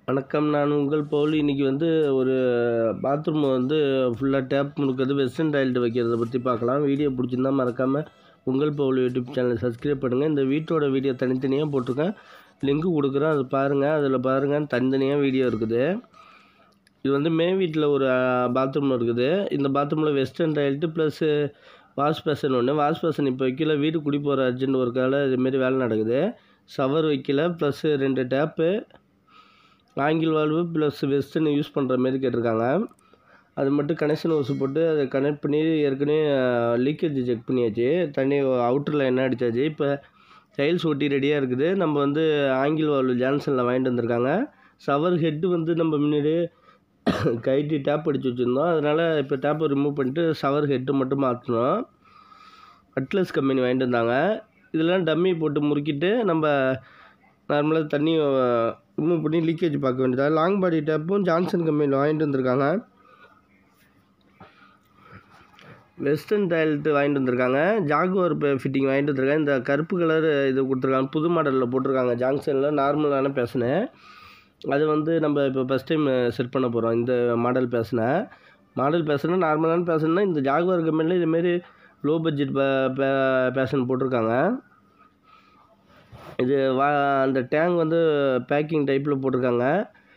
வணக்கம் நான் உங்கள் பவுல் இன்றைக்கி வந்து ஒரு பாத்ரூம் வந்து ஃபுல்லாக டேப் முறுக்கிறது வெஸ்டர்ன் டைல்டு வைக்கிறத பற்றி பார்க்கலாம் வீடியோ பிடிச்சிருந்தா மறக்காமல் உங்கள் பவுல் யூடியூப் சேனலை சப்ஸ்கிரைப் பண்ணுங்கள் இந்த வீட்டோட வீடியோ தனித்தனியாக போட்டிருக்கேன் லிங்க்கு கொடுக்குறேன் அது பாருங்கள் அதில் பாருங்கள் தனித்தனியாக வீடியோ இருக்குது இது வந்து மே வீட்டில் ஒரு பாத்ரூம் இருக்குது இந்த பாத்ரூமில் western toilet plus wash basin ஒன்று வாஷ் பேசன் இப்போ வைக்கல வீடு குடி போகிற அர்ஜென்ட் ஒர்க்கால் இதுமாரி வேலை நடக்குது ஷவர் வைக்கல ப்ளஸ்ஸு ரெண்டு tap angle valve plus western use பண்ணுற மாரி கேட்டிருக்காங்க அது மட்டும் கனெக்ஷன் ஹோஸ் போட்டு அதை கனெக்ட் பண்ணி ஏற்கனவே லீக்கேஜ் செக் பண்ணியாச்சு தண்ணி அவுட்டரில் என்ன அடித்தாச்சு இப்போ டைல்ஸ் ஒட்டி ரெடியாக இருக்குது நம்ம வந்து ஆங்கிள் வால்வு ஜான்சனில் வாங்கிட்டு வந்திருக்காங்க ஷவர் ஹெட்டு வந்து நம்ம முன்னாடி கைட்டி டேப் அடித்து வச்சுருந்தோம் அதனால் இப்போ டேப்பை ரிமூவ் பண்ணிட்டு ஷவர் ஹெட்டு மட்டும் மாற்றணும் அட்லஸ் கம்பெனி வாங்கிட்டு வந்தாங்க இதெல்லாம் டம்மி போட்டு முறுக்கிட்டு நம்ம நார்மலாக தண்ணி ரிமூவ் பண்ணி லீக்கேஜ் பார்க்க வேண்டியதா லாங் பாடி டேப்பும் ஜான்சன் கம்பெனியில் வாங்கிட்டு வந்திருக்காங்க வெஸ்டர்ன் டைல்ட்டு வாங்கிட்டு வந்திருக்காங்க ஜாகுவார் ஃபிட்டிங் வாங்கிட்டு வந்திருக்காங்க இந்த கருப்பு கலர் இது கொடுத்துருக்காங்க புது மாடலில் போட்டிருக்காங்க ஜான்சனில் நார்மலான பேசினேன் அது வந்து நம்ம இப்போ ஃபஸ்ட் டைம் செட் பண்ண போகிறோம் இந்த மாடல் பேசினேன் மாடல் பேசுனா நார்மலான பேசணுன்னா இந்த ஜாகுவார் கம்பெனியில் இதுமாரி லோ பட்ஜெட் பேஷன் போட்டிருக்காங்க இது வா அந்த டேங்க் வந்து பேக்கிங் டைப்பில் போட்டிருக்காங்க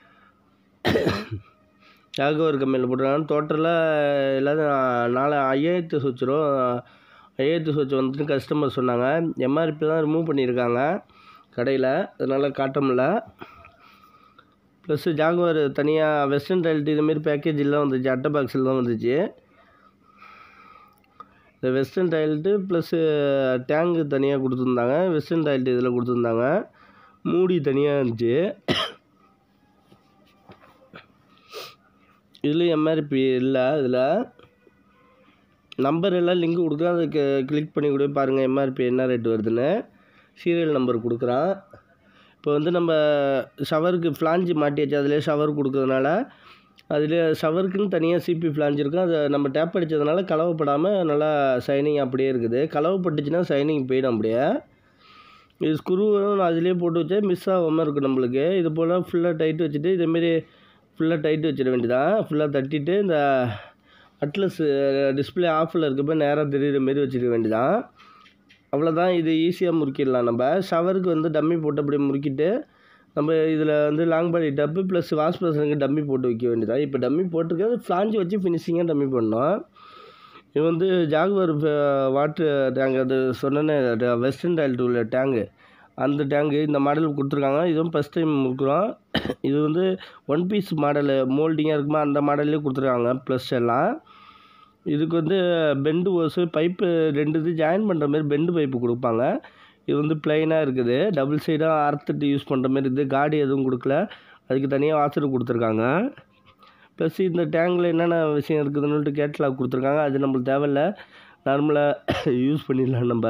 ஜாகுவார் கம்பெனியில் போட்டிருக்காங்க டோட்டலாக எல்லாரும் நாலு ஐயாயிரத்து சுவிட்ச் ரூபா ஐயாயிரத்து சுவிட்ச் வந்துட்டு கஸ்டமர் சொன்னாங்க எம்ஆர்பி தான் ரிமூவ் பண்ணியிருக்காங்க கடையில் அதனால் காட்ட முடில ப்ளஸ்ஸு ஜாகுவார் தனியாக வெஸ்டர்ன் டைல்ட்டு இதுமாரி பேக்கேஜ் எல்லாம் வந்துச்சு அட்டை பாக்ஸில் தான் வந்துச்சு இந்த வெஸ்டர்ன் டைல்ட்டு ப்ளஸ்ஸு டேங்கு தனியாக கொடுத்துருந்தாங்க வெஸ்டர்ன் டைல்ட்டு இதில் கொடுத்துருந்தாங்க மூடி தனியாக இருந்துச்சு இதில் எம்ஆர்பி இல்லை இதில் நம்பர் எல்லாம் லிங்க் கொடுக்குறேன் அதை கிளிக் பண்ணி கூட பாருங்கள் எம்ஆர்பி என்ன ரேட் வருதுன்னு சீரியல் நம்பர் கொடுக்குறான் இப்போ வந்து நம்ம ஷவருக்கு ஃப்ளாஞ்சு மாட்டியாச்சு அதிலே ஷவர் கொடுக்கறதுனால அதில் ஷவருக்குன்னு தனியாக சிபி ஃப்ளாஞ்ச் இருக்கும் அதை நம்ம டேப் அடித்ததுனால கலவைப்படாமல் நல்லா ஷைனிங் அப்படியே இருக்குது கலவைப்பட்டுச்சுன்னா ஷைனிங் போயிடும் அப்படியே இது ஸ்க்ரூவும் அதிலே போட்டு வச்சா மிஸ் ஆகாமல் இருக்கும் நம்மளுக்கு இது போல் ஃபுல்லாக டைட் வச்சுட்டு இதேமாரி ஃபுல்லாக டைட் வச்சிட வேண்டியதான் ஃபுல்லாக தட்டிட்டு இந்த அட்லஸ் டிஸ்பிளே ஆஃபில் இருக்கப்போ நேராக தெரியுற மாரி வச்சுக்க வேண்டியதான் அவ்வளோதான் இது ஈஸியாக முறுக்கிடலாம் நம்ம ஷவருக்கு வந்து டம்மி போட்டு அப்படியே முறுக்கிட்டு நம்ம இதில் வந்து லாங் பாடி டப்பு ப்ளஸ் வாஷ் பேசனுக்கு டம்மி போட்டு வைக்க வேண்டியதான் இப்போ டம்மி போட்டிருக்கிறது ஃப்ளாஞ்சு வச்சு ஃபினிஷிங்காக டம்மி பண்ணோம் இது வந்து ஜாகுவர் வாட்ரு டேங்க் அது சொன்னேன்னே வெஸ்டர்ன் டைல்ட்டு உள்ள டேங்கு அந்த டேங்கு இந்த மாடல் கொடுத்துருக்காங்க இதுவும் ஃபஸ்ட் டைம் இருக்கிறோம் இது வந்து ஒன் பீஸ் மாடலு மோல்டிங்காக இருக்குமா அந்த மாடல்லே கொடுத்துருக்காங்க ப்ளஸ் எல்லாம் இதுக்கு வந்து பெண்டு ஓஸு பைப்பு ரெண்டு இது ஜாயின் பண்ணுற மாதிரி பெண்டு பைப்பு கொடுப்பாங்க இது வந்து பிளைனாக இருக்குது டபுள் சைடாக அறுத்துட்டு யூஸ் பண்ணுற மாதிரி இருக்குது காடி எதுவும் கொடுக்கல அதுக்கு தனியாக வாசர் கொடுத்துருக்காங்க ப்ளஸ் இந்த டேங்கில் என்னென்ன விஷயம் இருக்குதுன்னு கேட்லாக் கொடுத்துருக்காங்க அது நம்மளுக்கு தேவையில்ல நார்மலாக யூஸ் பண்ணிடலாம் நம்ம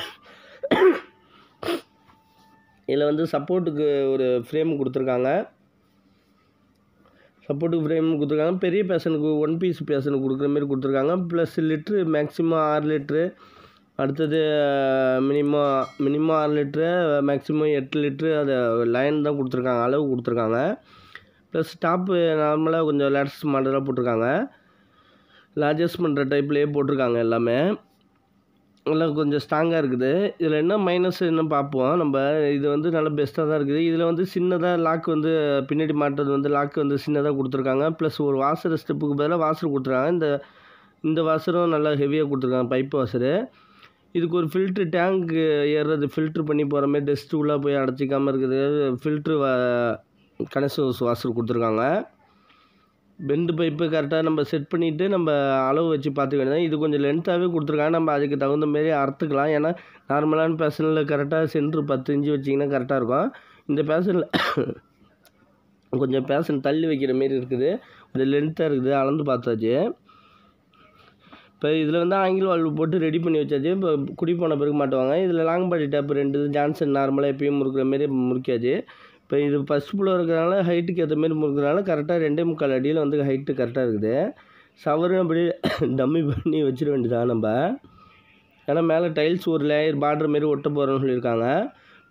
இதில் வந்து சப்போர்ட்டுக்கு ஒரு ஃப்ரேம் கொடுத்துருக்காங்க சப்போர்ட்டுக்கு ஃப்ரேம் கொடுத்துருக்காங்க பெரிய பேஷனுக்கு ஒன் பீஸ் பேஷனுக்கு கொடுக்குற மாதிரி கொடுத்துருக்காங்க ப்ளஸ் லிட்ரு மேக்ஸிமம் ஆறு லிட்ரு அடுத்தது மினிமம் மினிமம் ஆறு லிட்ரு மேக்ஸிமம் எட்டு லிட்ரு அது லைன் தான் கொடுத்துருக்காங்க அளவு கொடுத்துருக்காங்க ப்ளஸ் டாப்பு நார்மலாக கொஞ்சம் லேட்டஸ்ட் மாடலாக போட்டிருக்காங்க இல்லை அட்ஜஸ்ட் பண்ணுற டைப்லேயே போட்டிருக்காங்க எல்லாமே எல்லாம் கொஞ்சம் ஸ்ட்ராங்காக இருக்குது இதில் என்ன மைனஸ் என்ன பார்ப்போம் நம்ம இது வந்து நல்லா பெஸ்ட்டாக தான் இருக்குது இதில் வந்து சின்னதாக லாக் வந்து பின்னாடி மாட்டுறது வந்து லாக் வந்து சின்னதாக கொடுத்துருக்காங்க ப்ளஸ் ஒரு வாசர் ஸ்டெப்புக்கு பதிலாக வாசர் கொடுத்துருக்காங்க இந்த இந்த வாசரும் நல்லா ஹெவியாக கொடுத்துருக்காங்க பைப் வாசரு இதுக்கு ஒரு ஃபில்ட்ரு டேங்க்கு ஏறுறது ஃபில்ட்ரு பண்ணி போகிற மாதிரி டஸ்ட்டு உள்ளே போய் அடைச்சிக்காமல் இருக்குது ஃபில்ட்ரு வா கனெக்ஷன் வாசர் கொடுத்துருக்காங்க பெண்டு பைப்பு கரெக்டாக நம்ம செட் பண்ணிவிட்டு நம்ம அளவு வச்சு பார்த்துக்க வேண்டியதான் இது கொஞ்சம் லென்த்தாகவே கொடுத்துருக்காங்க நம்ம அதுக்கு தகுந்த மாரி அறுத்துக்கலாம் ஏன்னா நார்மலான பேஷனில் கரெக்டாக சென்ட்ரு பத்து இன்ச்சு வச்சிங்கன்னா கரெக்டாக இருக்கும் இந்த பேஷனில் கொஞ்சம் பேஷன் தள்ளி வைக்கிற மாரி இருக்குது கொஞ்சம் லென்த்தாக இருக்குது அளந்து பார்த்தாச்சு இப்போ இதில் வந்து ஆங்கில் வால்வு போட்டு ரெடி பண்ணி வச்சாச்சு இப்போ குடி போன பிறகு மாட்டுவாங்க இதில் லாங் பாடி டேப் ரெண்டு ஜான்சன் நார்மலாக எப்பயும் முறுக்கிற மாரி முறுக்கியாச்சு இப்போ இது ஃபஸ்ட் ஃப்ளோர் இருக்கிறனால ஹைட்டுக்கு ஏற்ற மாரி முறுக்கிறனால கரெக்டாக ரெண்டே முக்கால் அடியில் வந்து ஹைட்டு கரெக்டாக இருக்குது ஷவரும் அப்படி டம்மி பண்ணி வச்சிட வேண்டியதான் நம்ம ஏன்னா மேலே டைல்ஸ் ஒரு லேயர் பார்டர் மாரி ஒட்ட போகிறோன்னு சொல்லியிருக்காங்க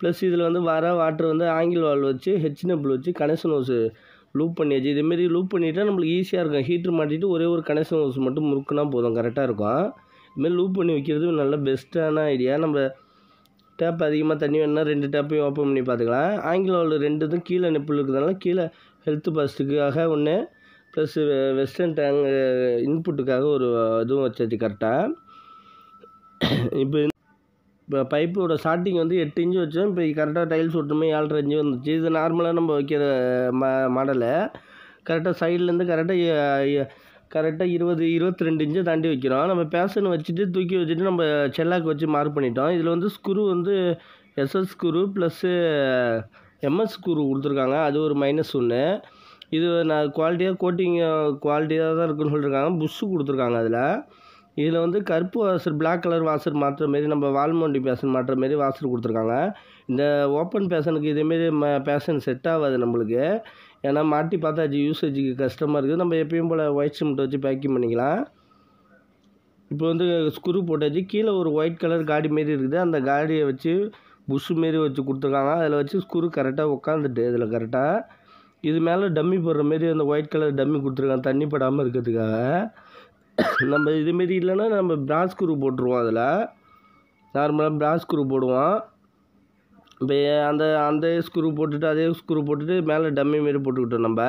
ப்ளஸ் இதில் வந்து வர வாட்டர் வந்து ஆங்கிள் வால் வச்சு ஹெச் நெப்பில் வச்சு கனெக்ஷன் ஹோஸ் லூப் பண்ணியாச்சு இதேமாரி லூப் பண்ணிட்டா நம்மளுக்கு ஈஸியாக இருக்கும் ஹீட்ரு மாட்டிட்டு ஒரே ஒரு கனெக்ஷன் ஹோஸ் மட்டும் முறுக்குனா போதும் கரெக்டாக இருக்கும் இதுமாரி லூப் பண்ணி வைக்கிறது நல்ல பெஸ்ட்டான ஐடியா நம்ம டேப் அதிகமாக தண்ணி வேணுன்னா ரெண்டு டேப்பையும் ஓப்பன் பண்ணி பார்த்துக்கலாம் ஆங்கிள் வால் ரெண்டு இதுவும் கீழே நெப்பில் இருக்கிறதுனால கீழே ஹெல்த் பாஸ்ட்டுக்காக ஒன்று ப்ளஸ் வெஸ்டர்ன் டேங்க் இன்புட்டுக்காக ஒரு இதுவும் வச்சாச்சு கரெக்டாக இப்போ இப்போ பைப்போட ஸ்டார்டிங் வந்து எட்டு இன்ச்சு வச்சோம் இப்போ கரெக்டாக டைல்ஸ் ஒட்டுமே ஏழரை இன்ச்சு வந்துச்சு இது நார்மலாக நம்ம வைக்கிற மா மாடலு கரெக்டாக சைட்லேருந்து கரெக்டாக கரெக்டாக இருபது இருபத்தி ரெண்டு இன்ச்சை தாண்டி வைக்கிறோம் நம்ம பேஷன் வச்சுட்டு தூக்கி வச்சுட்டு நம்ம செல்லாக்கு வச்சு மார்க் பண்ணிட்டோம் இதில் வந்து ஸ்க்ரூ வந்து SS screw plus MS screw கொடுத்துருக்காங்க அது ஒரு மைனஸ் ஒன்று இது நான் குவாலிட்டியாக கோட்டிங் குவாலிட்டியாக தான் இருக்குன்னு சொல்லியிருக்காங்க புஷ்ஷு கொடுத்துருக்காங்க அதில் இதில் வந்து கருப்பு வாசர் பிளாக் கலர் வாசர் மாற்றுற மாரி நம்ம வால்மோண்டி பேஷன் மாட்டுற மாரி வாசர் கொடுத்துருக்காங்க இந்த ஓப்பன் பேஷனுக்கு இதேமாரி ம பேஷன் செட் ஆகாது நம்மளுக்கு ஏன்னா மாட்டி பார்த்தாச்சு யூசேஜுக்கு கஷ்டமாக இருக்குது நம்ம எப்பயும் போல் ஒயிட் சிமெண்ட் வச்சு பேக்கிங் பண்ணிக்கலாம் இப்போ வந்து ஸ்க்ரூ போட்டாச்சு கீழே ஒரு ஒயிட் கலர் காடி மாரி இருக்குது அந்த காடியை வச்சு புஷ்ஷு மாரி வச்சு கொடுத்துருக்காங்க அதில் வச்சு ஸ்க்ரூ கரெக்டாக உட்காந்துட்டு இதில் கரெக்டாக இது மேலே டம்மி போடுற மாரி அந்த ஒயிட் கலர் டம்மி கொடுத்துருக்காங்க தண்ணி படாமல் இருக்கிறதுக்காக நம்ம இதுமாரி இல்லைன்னா நம்ம பிராஸ் ஸ்க்ரூ போட்டுருவோம் அதில் நார்மலாக பிராஸ் ஸ்க்ரூ போடுவோம் இப்போ அந்த அந்த ஸ்க்ரூ போட்டுட்டு அதே ஸ்க்ரூ போட்டுட்டு மேலே டம்மி மாரி போட்டுக்கிட்டோம் நம்ம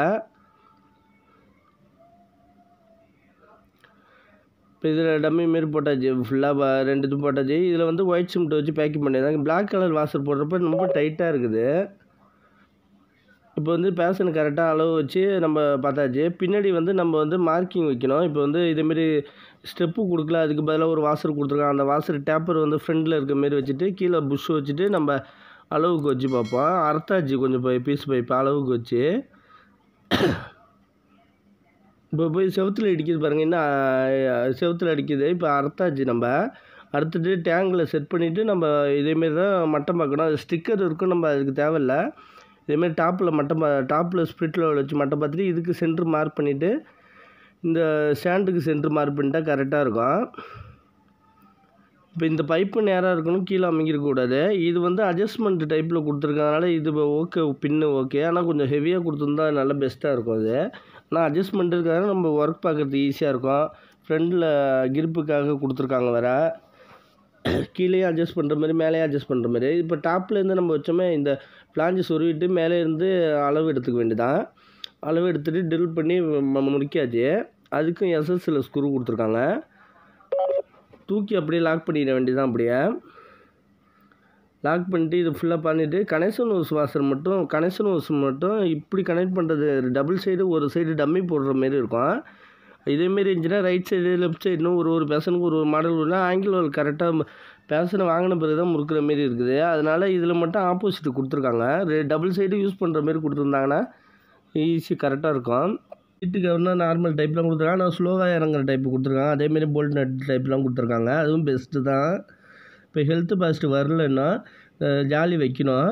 இப்போ இதில் டம்மி மாரி போட்டாச்சு ஃபுல்லாக ரெண்டு இது போட்டாச்சு இதில் வந்து ஒயிட் சிமெண்ட் வச்சு பேக்கிங் பண்ணியிருந்தாங்க பிளாக் கலர் வாசர் போடுறப்ப ரொம்ப டைட்டாக இருக்குது இப்போ வந்து பேஷன் கரெக்டாக அளவு வச்சு நம்ம பார்த்தாச்சு பின்னாடி வந்து நம்ம வந்து மார்க்கிங் வைக்கணும் இப்போ வந்து இதேமாரி ஸ்டெப்பு கொடுக்கல அதுக்கு பதிலாக ஒரு வாசர் கொடுத்துருக்காங்க அந்த வாசர் டேப்பர் வந்து ஃப்ரண்டில் இருக்க மாரி வச்சுட்டு கீழே புஷ் வச்சுட்டு நம்ம அளவுக்கு வச்சு பார்ப்போம் அறுத்தாச்சு கொஞ்சம் பை பீஸ் பைப்பு அளவுக்கு வச்சு இப்போ போய் செவுத்தில் அடிக்குது பாருங்கள் இன்னும் செவுத்தில் அடிக்குது இப்போ அறுத்தாச்சு நம்ம அறுத்துட்டு டேங்கில் செட் பண்ணிவிட்டு நம்ம இதேமாரி தான் மட்டம் பார்க்கணும் அது ஸ்டிக்கர் இருக்கும் நம்ம அதுக்கு தேவையில்லை இதேமாரி டாப்பில் மட்டம் டாப்பில் ஸ்ப்ரிட்டில் வச்சு மட்டம் பார்த்துட்டு இதுக்கு சென்ட்ரு மார்க் பண்ணிவிட்டு இந்த ஸ்டாண்டுக்கு சென்ட்ரு மார்க் பண்ணிட்டா கரெக்டாக இருக்கும் இப்போ இந்த பைப்பு நேராக இருக்கணும் கீழே அமைங்கிருக்கக்கூடாது இது வந்து அட்ஜஸ்ட்மெண்ட் டைப்பில் கொடுத்துருக்கறதுனால இது ஓகே பின்னு ஓகே ஆனால் கொஞ்சம் ஹெவியாக கொடுத்துருந்தா நல்லா பெஸ்ட்டாக இருக்கும் அது ஆனால் அட்ஜஸ்ட்மெண்ட் இருக்கிறதால நம்ம ஒர்க் பார்க்குறது ஈஸியாக இருக்கும் ஃப்ரண்டில் கிரிப்புக்காக கொடுத்துருக்காங்க வேறு கீழேயும் அட்ஜஸ்ட் பண்ணுற மாதிரி மேலேயும் அட்ஜஸ்ட் பண்ணுற மாதிரி இப்போ டாப்லேருந்து நம்ம வச்சோமே இந்த பிளாஞ்சு சொருவிட்டு மேலே இருந்து அளவு எடுத்துக்க வேண்டியதான் அளவு எடுத்துகிட்டு ட்ரில் பண்ணி ம- முடிக்காச்சு அதுக்கும் எஸ்எஸ்சில் ஸ்க்ரூ கொடுத்துருக்காங்க தூக்கி அப்படியே லாக் பண்ணிட வேண்டியதான் அப்படியே லாக் பண்ணிட்டு இது ஃபுல்லாக பண்ணிவிட்டு கனெக்ஷன் ஹோஸ் வாசர் மட்டும் கனெக்ஷன் ஹோஸ் மட்டும் இப்படி கனெக்ட் பண்ணுறது டபுள் சைடு ஒரு சைடு டம்மி போடுற மாரி இருக்கும் இதேமாரி இருந்துச்சுன்னா ரைட் சைடு லெஃப்ட் சைடுன்னு ஒரு ஒரு பேசனுக்கு ஒரு ஒரு மாடல் ஒன்று ஆங்கிள் ஒரு கரெக்டாக பேசனை வாங்கின பிறகு தான் முறுக்கிற மாரி இருக்குது அதனால் இதில் மட்டும் ஆப்போசிட் கொடுத்துருக்காங்க டபுள் சைடு யூஸ் பண்ணுற மாரி கொடுத்துருந்தாங்கன்னா ஈஸி கரெக்டாக இருக்கும் சீட்டு கவர்னா நார்மல் டைப்லாம் கொடுத்துருக்காங்க ஆனால் ஸ்லோவாக இறங்குற டைப் கொடுத்துருக்காங்க அதேமாரி போல்ட் நட் டைப்லாம் கொடுத்துருக்காங்க அதுவும் பெஸ்ட்டு தான் இப்போ ஹெல்த் பாஸ்ட் வரலன்னா அஹ், ஜாலி வைக்கணும்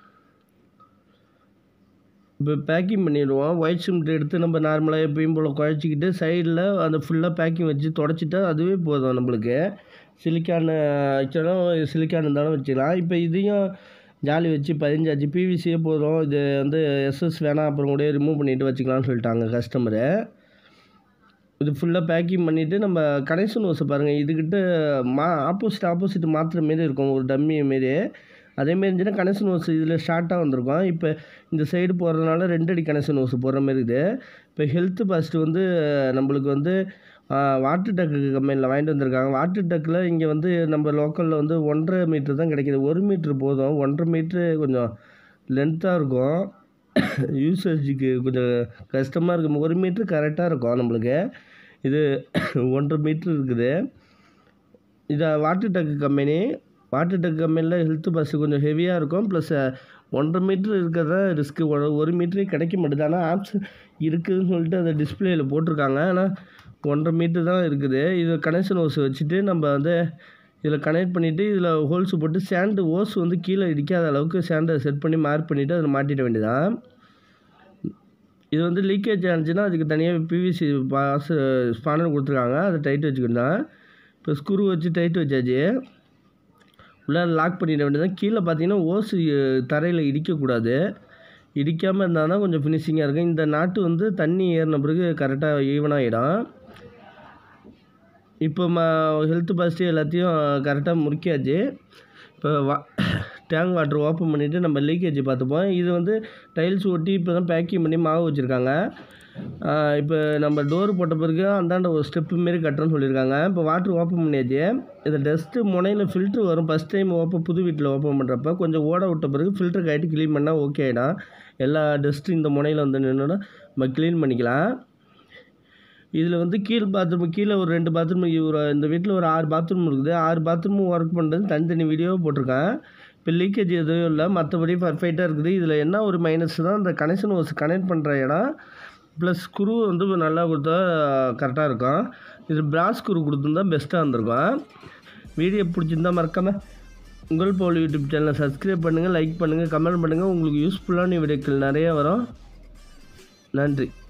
இப்போ பேக்கிங் பண்ணிடுவோம் ஒயிட் சிமெண்ட் எடுத்து நம்ம நார்மலாக எப்பயும் போல் குழச்சிக்கிட்டு சைடில் அந்த ஃபுல்லாக பேக்கிங் வச்சு தொடச்சிட்டா அதுவே போதும் நம்மளுக்கு சிலிக்கான் வச்சாலும் சிலிக்கான் இருந்தாலும் வச்சுக்கலாம் இப்போ இதையும் ஜாலி வச்சு பதினஞ்சாச்சு பிவிசியே போதும் இது வந்து எஸ்எஸ் வேணாம் அப்புறம் கூட ரிமூவ் பண்ணிட்டு வச்சுக்கலாம்னு சொல்லிட்டாங்க கஸ்டமரு இது ஃபுல்லாக பேக்கிங் பண்ணிவிட்டு நம்ம கனெக்ஷன் ஓஸை பாருங்கள் இதுக்கிட்ட மா ஆப்போசிட் ஆப்போசிட் மாற்றுற மாரி இருக்கும் ஒரு டம்மி மாரி அதேமாரி இருந்துச்சுன்னா கனெக்ஷன் ஓஸ் இதில் ஷார்ட்டாக வந்திருக்கும் இப்போ இந்த சைடு போடுறதுனால ரெண்டு அடி கனெக்ஷன் ஓஸ் போடுற மாதிரி இருக்குது இப்போ ஹெல்த் ஃபஸ்ட்டு வந்து நம்மளுக்கு வந்து வாட்டர் டக்கு கம்பெனியில் வாங்கிட்டு வந்திருக்காங்க வாட்டர் டக்கில் இங்கே வந்து நம்ம லோக்கலில் வந்து ஒன்றரை மீட்ரு தான் கிடைக்கிது ஒரு மீட்ரு போதும் ஒன்றரை மீட்ரு கொஞ்சம் லென்த்தாக இருக்கும் யூசேஜுக்கு கொஞ்சம் கஷ்டமாக இருக்கும் ஒரு மீட்ரு கரெக்டாக இருக்கும் நம்மளுக்கு இது ஒன்றரை மீட்ரு இருக்குது இது வாட்டர் டக்கு கம்பெனி வாட்டர் டக் கம்பெனியில் ஹெல்த் பஸ்ஸு கொஞ்சம் ஹெவியாக இருக்கும் ப்ளஸ் ஒன்றரை மீட்ரு இருக்கிறதா ரிஸ்க்கு ஒரு ஒரு மீட்டரே கிடைக்க மாட்டுது ஆனால் ஆப்ஷன் இருக்குதுன்னு சொல்லிட்டு அந்த டிஸ்பிளேயில் போட்டிருக்காங்க ஆனால் ஒன்றரை மீட்ரு தான் இருக்குது இது கனெக்ஷன் ஹோஸ் வச்சுட்டு நம்ம வந்து இதில் கனெக்ட் பண்ணிவிட்டு இதில் ஹோல்ஸ் போட்டு சேண்டு ஹோஸ் வந்து கீழே இடிக்காத அளவுக்கு சேண்டை செட் பண்ணி மார்க் பண்ணிவிட்டு அதில் மாட்டிட வேண்டியதான் இது வந்து லீக்கேஜ் ஆனிச்சுன்னா அதுக்கு தனியாக பிவிசி பாஸ் ஸ்பானர் கொடுத்துருக்காங்க அதை டைட் வச்சுக்கிட்டேன் இப்போ ஸ்க்ரூ வச்சு டைட் வச்சாச்சு உள்ளே லாக் பண்ணிட வேண்டியதான் கீழே பார்த்தீங்கன்னா ஓசு தரையில் இடிக்கக்கூடாது இடிக்காமல் இருந்தால் தான் கொஞ்சம் ஃபினிஷிங்காக இருக்கும் இந்த நாட்டு வந்து தண்ணி ஏறின பிறகு கரெக்டாக ஈவனாகிடும் இப்போ ம ஹெல்த் பாசிட்டிவ் எல்லாத்தையும் கரெக்டாக முறுக்கியாச்சு இப்போ வா டேங்க் வாட்டர் ஓப்பன் பண்ணிவிட்டு நம்ம லீக்கேஜ் பார்த்துப்போம் இது வந்து டைல்ஸ் ஒட்டி இப்போ தான் பேக்கிங் பண்ணி மாவு வச்சுருக்காங்க இப்போ நம்ம டோர் போட்ட பிறகு அந்தாண்ட ஒரு ஸ்டெப்பு மாரி கட்டுறேன்னு சொல்லியிருக்காங்க இப்போ வாட்ரு ஓப்பன் பண்ணியாச்சு இந்த டஸ்ட்டு முனையில் ஃபில்ட்ரு வரும் ஃபஸ்ட் டைம் ஓப்பன் புது வீட்டில் ஓப்பன் பண்ணுறப்ப கொஞ்சம் ஓட விட்ட பிறகு ஃபில்ட்ரு கட்டி க்ளீன் பண்ணால் ஓகே ஆகிடும் எல்லா டஸ்ட்டு இந்த முனையில் வந்து நின்றுனா நம்ம க்ளீன் பண்ணிக்கலாம் இதில் வந்து கீழ் பாத்ரூம் கீழே ஒரு ரெண்டு பாத்ரூம் ஒரு இந்த வீட்டில் ஒரு ஆறு பாத்ரூம் இருக்குது ஆறு பாத்ரூமும் ஒர்க் பண்ணுறது தனித்தனி வீடியோ போட்டிருக்கேன் இப்போ லீக்கேஜ் எதுவும் இல்லை மற்றபடி பர்ஃபெக்டாக இருக்குது இதில் என்ன ஒரு மைனஸ் தான் இந்த கனெக்ஷன் ஹோஸ் கனெக்ட் பண்ணுற இடம் ப்ளஸ் ஸ்க்ரூ வந்து நல்லா கொடுத்தா கரெக்டாக இருக்கும் இது பிராஸ் ஸ்க்ரூ கொடுத்துருந்தா பெஸ்ட்டாக இருந்திருக்கும் வீடியோ பிடிச்சிருந்தா மறக்காமல் உங்கள் போல் யூடியூப் சேனலை சப்ஸ்கிரைப் பண்ணுங்கள் லைக் பண்ணுங்கள் கமெண்ட் பண்ணுங்கள் உங்களுக்கு யூஸ்ஃபுல்லான வீடியோக்கள் நிறைய வரும் நன்றி